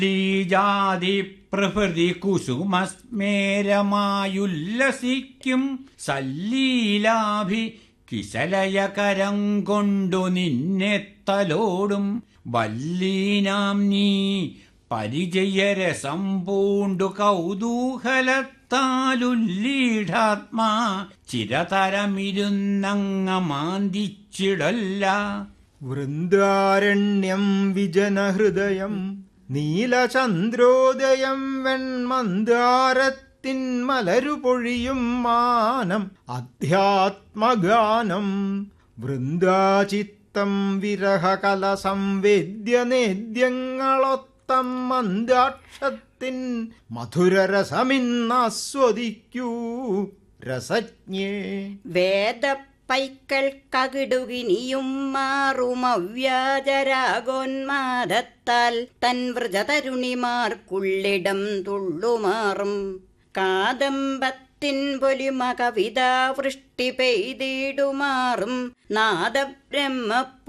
തീജാതി പ്രഭൃതി കുസുമസ്മേരമായുല്ലസിക്കും സല്ലീലാഭി കിസലയകരം കൊണ്ടു നിന്നെ തലോടും വല്ലീനാം നീ പരിചയരസം പൂണ്ടു കൗതൂഹലത്താലുല്ലീഢാത്മാ ചിരതരമിരുന്നങ്ങ മാന്തിച്ചിടല്ല വൃന്ദാരണ്യം വിജനഹൃദയം നീലചന്ദ്രോദയം വെൺമന്ദാരത്തിൻ മലരുപൊഴിയും മാനം അധ്യാത്മഗാനം വൃന്ദാചിത്തം വിരഹകല സംവേദ്യനേദ്യങ്ങളൊത്തം മന്ദാക്ഷത്തിൻ മധുരരസമിന്നാസ്വദിക്കൂ രസജ്ഞേ വേദപ്പൈക്കൾ കകിടുകിനിയും മാറുമവ്യാജരാഗോന്മാദത്താൽ തൻ വ്രജതരുണിമാർക്കുള്ളിടം തുള്ളുമാറും കാദംബത്തിൻ പൊലിമ കവിതാ വൃഷ്ടി പെയ്തിടുമാറും നാദബ്രഹ്മ